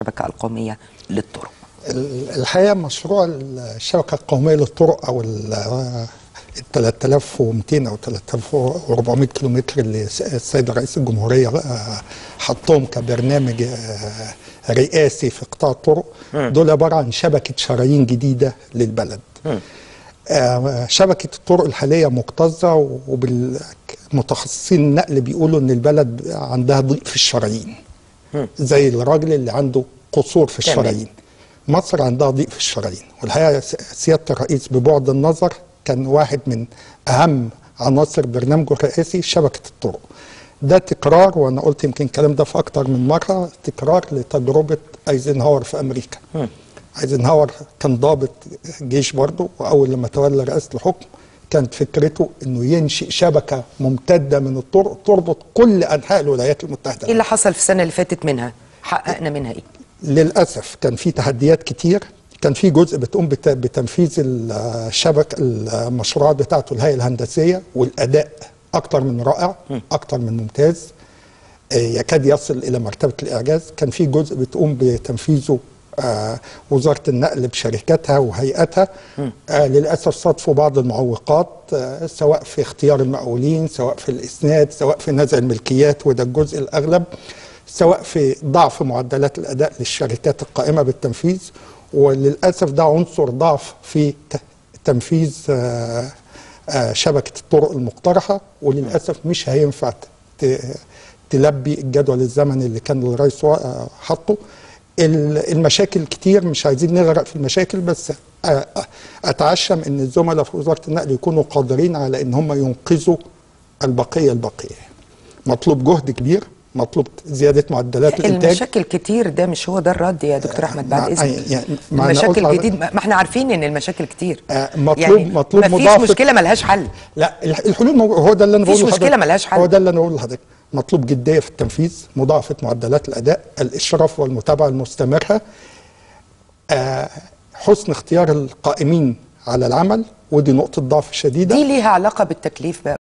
الشبكه القوميه للطرق الحقيقه مشروع الشبكه القوميه للطرق او ال 3200 او 3400 كيلومتر اللي السيد رئيس الجمهوريه حطهم كبرنامج رئاسي في قطاع الطرق دول عباره عن شبكه شرايين جديده للبلد. شبكه الطرق الحاليه مكتظه وبالمتخصصين النقل بيقولوا ان البلد عندها ضيق في الشرايين. زي الراجل اللي عنده قصور في الشرايين. مصر عندها ضيق في الشرايين والحقيقه سياده الرئيس ببعد النظر كان واحد من اهم عناصر برنامجه الرئاسي شبكه الطرق ده تكرار وانا قلت يمكن الكلام ده في اكتر من مره تكرار لتجربه ايزنهاور في امريكا م. ايزنهاور كان ضابط جيش برضه واول لما تولى رئاسه الحكم كانت فكرته انه ينشئ شبكه ممتده من الطرق تربط كل انحاء الولايات المتحده ايه اللي حصل في السنه اللي فاتت منها حققنا منها ايه للاسف كان في تحديات كتير كان في جزء بتقوم بتنفيذ الشبك المشروعات بتاعته الهيئه الهندسيه والاداء اكتر من رائع اكتر من ممتاز يكاد يصل الى مرتبه الاعجاز كان في جزء بتقوم بتنفيذه آه وزاره النقل بشركاتها وهيئاتها آه للاسف صادفوا بعض المعوقات آه سواء في اختيار المقاولين سواء في الاسناد سواء في نزع الملكيات وده الجزء الاغلب سواء في ضعف معدلات الاداء للشركات القائمه بالتنفيذ وللاسف ده عنصر ضعف في تنفيذ شبكه الطرق المقترحه وللاسف مش هينفع تلبي الجدول الزمني اللي كان الرئيس حاطه المشاكل كتير مش عايزين نغرق في المشاكل بس اتعشم ان الزملاء في وزاره النقل يكونوا قادرين على ان هم ينقذوا البقيه البقيه مطلوب جهد كبير مطلوب زياده معدلات الانتاج المشاكل كتير ده مش هو ده الرد يا دكتور احمد بعد اذنك يعني المشاكل جديد ما احنا عارفين ان المشاكل كتير مطلوب يعني مطلوب ما فيش مشكله ملهاش حل لا الحلول موجود هو ده اللي انا بقوله مفيش مشكله ملهاش حل هو ده اللي انا بقوله لحضرتك مطلوب جديه في التنفيذ مضاعفه معدلات الاداء الاشراف والمتابعه المستمره آه حسن اختيار القائمين على العمل ودي نقطه ضعف شديده دي ليها علاقه بالتكليف بقى